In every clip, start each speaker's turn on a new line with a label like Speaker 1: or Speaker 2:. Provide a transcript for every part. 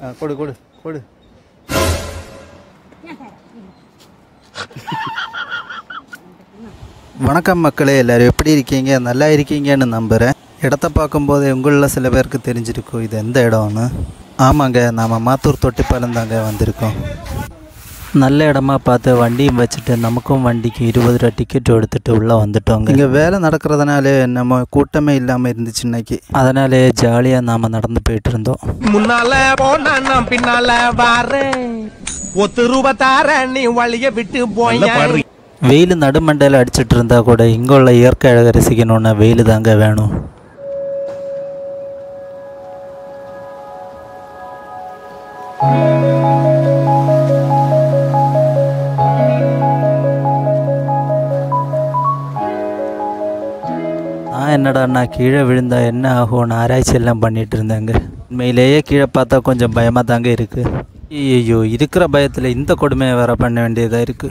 Speaker 1: ஆ கொடு கொடு கொடு வணக்கம் மக்களே எல்லோரும் எப்படி இருக்கீங்க நல்லா இருக்கீங்கன்னு நம்புகிறேன் இடத்த பார்க்கும்போது உங்களில் சில பேருக்கு தெரிஞ்சிருக்கும் இது எந்த இடம்னு ஆமாங்க நாம் மாத்தூர் தொட்டிப்பாலம் தாங்க வந்திருக்கோம் நல்ல இடமா பார்த்து வண்டியும் வச்சுட்டு நமக்கும் வண்டிக்கு இருபது ரூபா டிக்கெட் எடுத்துட்டு உள்ளே வந்துட்டோங்க இங்கே வேலை நடக்கிறதுனால நம்ம கூட்டமே இல்லாமல் இருந்துச்சு இன்னைக்கு அதனாலே ஜாலியாக நாம் நடந்து போயிட்டு இருந்தோம்
Speaker 2: முன்னால போனா நான் பின்னால வாரேன் ஒத்து ரூபா தார நீ வழிய விட்டு போய
Speaker 1: வெயில் நடுமண்டையில் அடிச்சிட்டு இருந்தா கூட இங்கே உள்ள இயற்கை அழகை ரசிக்கணுன்னா வெயில் தாங்க வேணும் நான் என்னடாண்ணா கீழே விழுந்தா என்ன ஆகும்னு ஆராய்ச்சி எல்லாம் பண்ணிட்டு இருந்தேங்க உண்மையிலேயே கீழே பார்த்தா கொஞ்சம் பயமாக தாங்க இருக்கு ஐயோ இருக்கிற பயத்தில் இந்த கொடுமையை வேற பண்ண வேண்டியதாக இருக்கு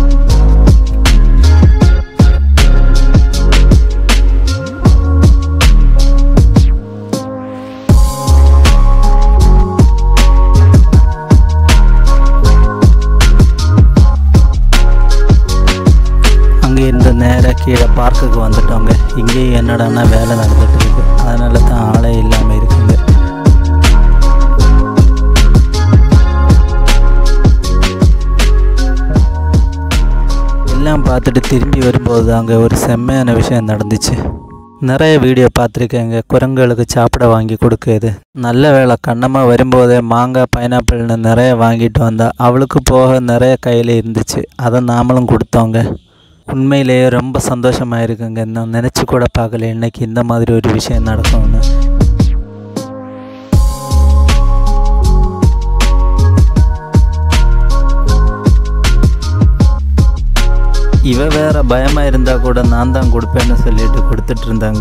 Speaker 1: அங்கே இருந்து நேராக கீழே பார்க்குக்கு வந்துட்டோங்க இங்கேயும் என்னடான்னா வேலை நடந்துட்டு இருக்கு அதனால தான் ஆளே இல்லாமல் இருக்குங்க எல்லாம் பார்த்துட்டு திரும்பி வரும்போது அங்கே ஒரு செம்மையான விஷயம் நடந்துச்சு நிறைய வீடியோ பார்த்துருக்கேங்க குரங்குகளுக்கு சாப்பிட வாங்கி கொடுக்குது நல்ல வேளை கண்ணம்மா வரும்போதே மாங்காய் பைனாப்பிள்னு நிறைய வாங்கிட்டு வந்தா அவளுக்கு போக நிறைய கையில் இருந்துச்சு அதை நாமளும் கொடுத்தோங்க உண்மையிலேயே ரொம்ப சந்தோஷமாக இருக்குங்க நான் நினச்சி கூட பார்க்கல இன்னைக்கு இந்த மாதிரி ஒரு விஷயம் நடக்கும்னு இவ வேற பயமா இருந்தா கூட நான் தான் கொடுப்பேன்னு சொல்லிட்டு கொடுத்துட்டு இருந்தாங்க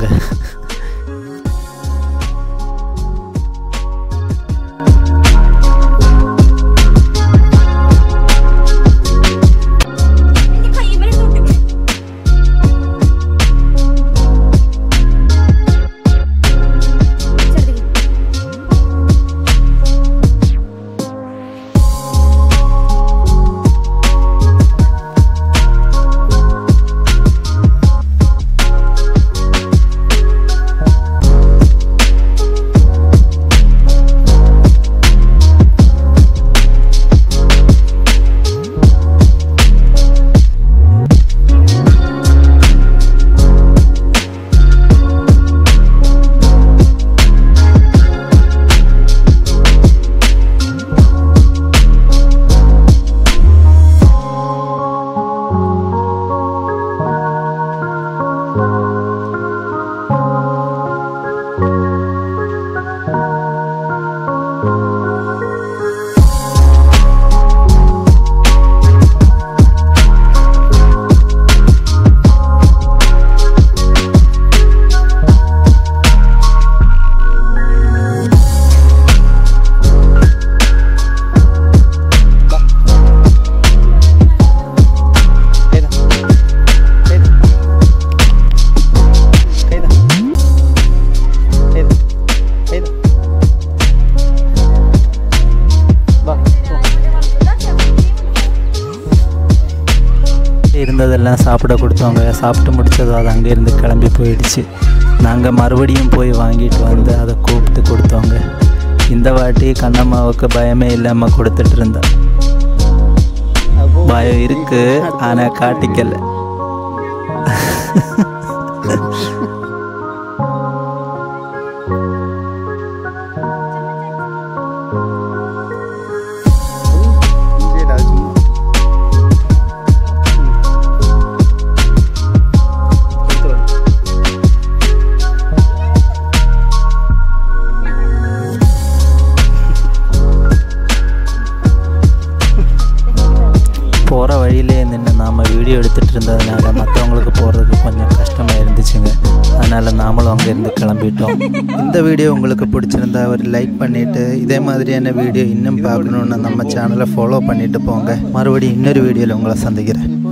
Speaker 1: இருந்ததெல்லாம் சாப்பிட கொடுத்தவங்க சாப்பிட்டு முடிச்சதும் அது அங்கேருந்து கிளம்பி போயிடுச்சு நாங்கள் மறுபடியும் போய் வாங்கிட்டு வந்து அதை கூப்பிட்டு கொடுத்தோங்க இந்த வாட்டி கண்ணம்மாவுக்கு பயமே இல்லாமல் கொடுத்துட்டு இருந்தா பயம் இருக்கு ஆனால் காட்டிக்கல போகிற வழியிலே நின்று நாம் வீடியோ எடுத்துகிட்டு இருந்ததுனால மற்றவங்களுக்கு போகிறதுக்கு கொஞ்சம் கஷ்டமாக இருந்துச்சுங்க அதனால் நாமளும் அங்கேருந்து கிளம்பிட்டோம் இந்த வீடியோ உங்களுக்கு பிடிச்சிருந்தா ஒரு லைக் பண்ணிவிட்டு இதே மாதிரியான வீடியோ இன்னும் பார்க்கணுன்னு நம்ம சேனலை ஃபாலோ பண்ணிட்டு போங்க மறுபடியும் இன்னொரு வீடியோவில் உங்களை சந்திக்கிறேன்